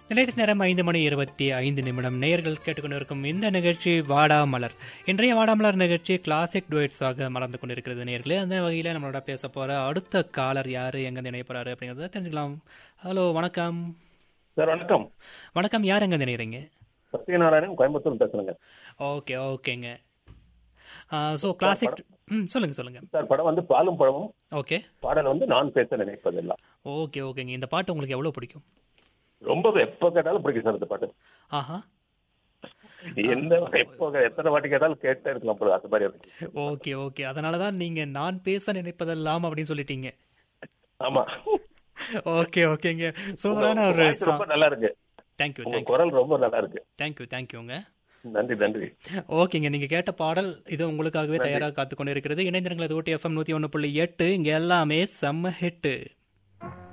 நிலைத்த நேரம் ஐந்து மணி இருபத்தி ஐந்து நிமிடம் நேயர்கள் கேட்டுக்கொண்டிருக்கும் இந்த நிகழ்ச்சி வாடா மலர் இன்றைய வாடாமலர் நிகழ்ச்சி கிளாசிக் டுவேட்ஸாக மறந்து கொண்டிருக்கிறது நேர்களே அந்த வகையில் நம்மளோட பேச போற அடுத்த காலர் யாரு எங்க இணைய போறாரு அப்படிங்கறத தெரிஞ்சுக்கலாம் ஹலோ வணக்கம் சார் வணக்கம் வணக்கம் யார் எங்க நினைக்கிறீங்க சத்யநாராயணன் கோயம்புத்தூர் பேசுறேங்க ஓகே ஓகேங்க ஸோ கிளாசிக் ம் சொல்லுங்க சொல்லுங்க சார் படம் வந்து பாலும் பழமும் ஓகே பாடல் வந்து நான் பேச நினைப்பதெல்லாம் ஓகே ஓகேங்க இந்த பாட்டு உங்களுக்கு எவ்வளவு பிடிக்கும் ரொம்ப எப்போ கேட்டாலும் பிடிக்கும் சார் இந்த பாட்டு ஆஹா எந்த எப்போ எத்தனை வாட்டி கேட்டாலும் கேட்டே இருக்கலாம் போல அந்த மாதிரி இருக்கு ஓகே ஓகே அதனால தான் நீங்க நான் பேச நினைப்பதெல்லாம் அப்படின்னு சொல்லிட்டீங்க ஆமா ஓகே ஓகேங்க சூப்பரான ஒரு voice ரொம்ப நல்லா இருக்கு தேங்க்யூ உங்க தேங்க்யூ குரல் ரொம்ப நல்லா இருக்கு தேங்க்யூ தேங்க்யூங்க நன்றி நன்றி ஓகேங்க நீங்க கேட்ட பாடல் இது உங்களுக்காகவே தயாராக காத்து கொண்டிருக்கிறது இணைந்திருங்கள் அது ஓட்டி எஃப்எம் நூத்தி ஒன்று புள்ளி எட்டு இங்க எல்லாமே செம்ம ஹிட்டு